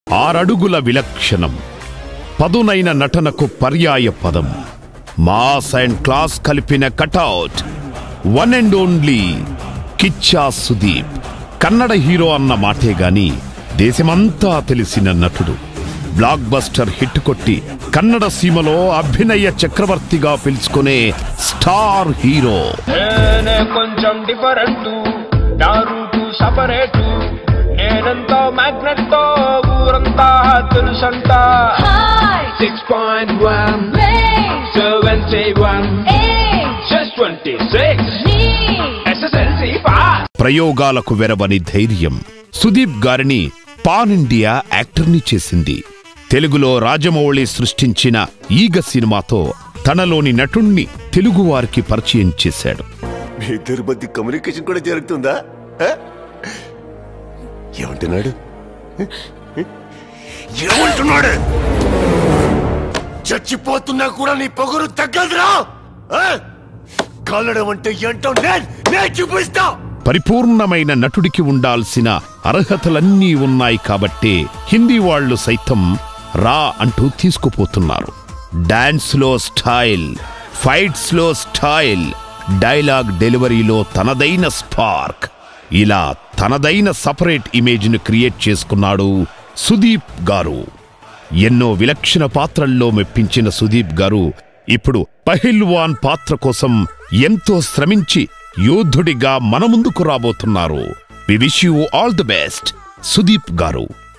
ఆరడుగుల విలక్షణం పదునైన నటనకు పర్యాయ పదం మాస్ అండ్ క్లాస్ కలిపిన cutout one and only Kichcha Sudeep Kannada hero అన్న మాటే గాని దేశమంతా తెలిసిన నటుడు బ్లాక్ బస్టర్ హిట్ కొట్టి కన్నడ సీమలో అభినయ చక్రవర్తిగా పిలుచుకునే స్టార్ హీరో నేనే కొంచెం డిఫరెంట్ నా రూటు సపరేటు నేనంతా మ్యాగ్నెట్ ఊరంతా తెలుసంట Hi, six point one Ray, seventy one A, just twenty six me, SSLC pass ప్రయోగాలకు వెరవని ధైర్యం సుదీప్ గారిని పాన్ ఇండియా యాక్టర్ని చేసింది తెలుగులో రాజమౌళి సృష్టించిన ఈగ సినిమాతో తనలోని నటుణ్ణి తెలుగువారికి పరిచయం చేశాడు మీ ఇద్దరి మధ్య కమ్యూనికేషన్ కూడా జరుగుతుందా ఆ? ఏమంటున్నాడు ఏమంటున్నాడు చచ్చిపోతున్నా కూడా నీ పొగరు తగ్గదురా ఆ? కాలడం అంటే ఏంటో నేను నేను చూపిస్తా పరిపూర్ణమైన నటుడికి ఉండాల్సిన అర్హతలన్నీ ఉన్నాయి కాబట్టే హిందీ వాళ్ళు సైతం రా అంటూ తీసుకుపోతున్నారు డాన్స్లో స్టైల్ ఫైట్స్లో స్టైల్ డైలాగ్ డెలివరీలో తనదైన స్పార్క్ ఇలా తనదైన సపరేట్ ఇమేజ్ను క్రియేట్ చేసుకున్నాడు సుదీప్ గారు ఎన్నో విలక్షణ పాత్రల్లో మెప్పించిన సుదీప్ గారు ఇప్పుడు పహిల్వాన్ పాత్ర కోసం ఎంతో శ్రమించి యోధుడిగా మన ముందుకు రాబోతున్నారు we wish you all the best Sudeep గారు